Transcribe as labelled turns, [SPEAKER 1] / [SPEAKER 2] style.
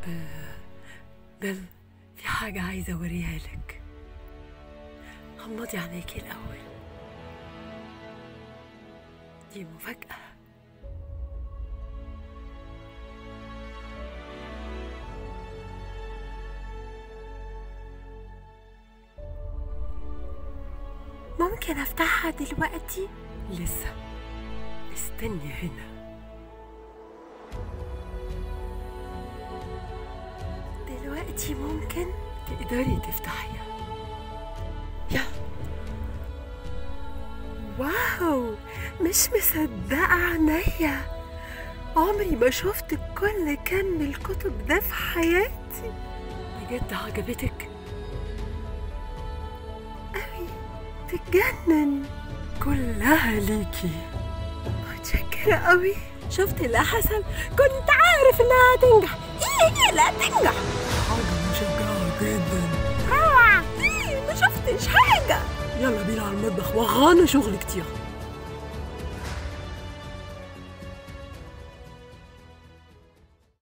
[SPEAKER 1] بل في حاجة عايزة أوريها لك غمضي عينيكي الأول دي مفاجأة
[SPEAKER 2] ممكن افتحها دلوقتي
[SPEAKER 1] لسه استني هنا
[SPEAKER 2] دلوقتي ممكن
[SPEAKER 1] تقدري تفتحيها يلا
[SPEAKER 2] واو مش مصدقة عينيا عمري ما شفت كل كم الكتب ده في حياتي
[SPEAKER 1] بجد عجبتك
[SPEAKER 2] أوي تتجنن
[SPEAKER 1] كلها ليكي
[SPEAKER 2] متشكرة أوي
[SPEAKER 1] شفت اللي حصل كنت عارف انها هتنجح
[SPEAKER 2] إيه هي لا تنجح
[SPEAKER 1] حاجة مشجعة جدا
[SPEAKER 2] اوعى إيه ما شفتش حاجة
[SPEAKER 1] يلا بينا على المطبخ وغانا شغل كتير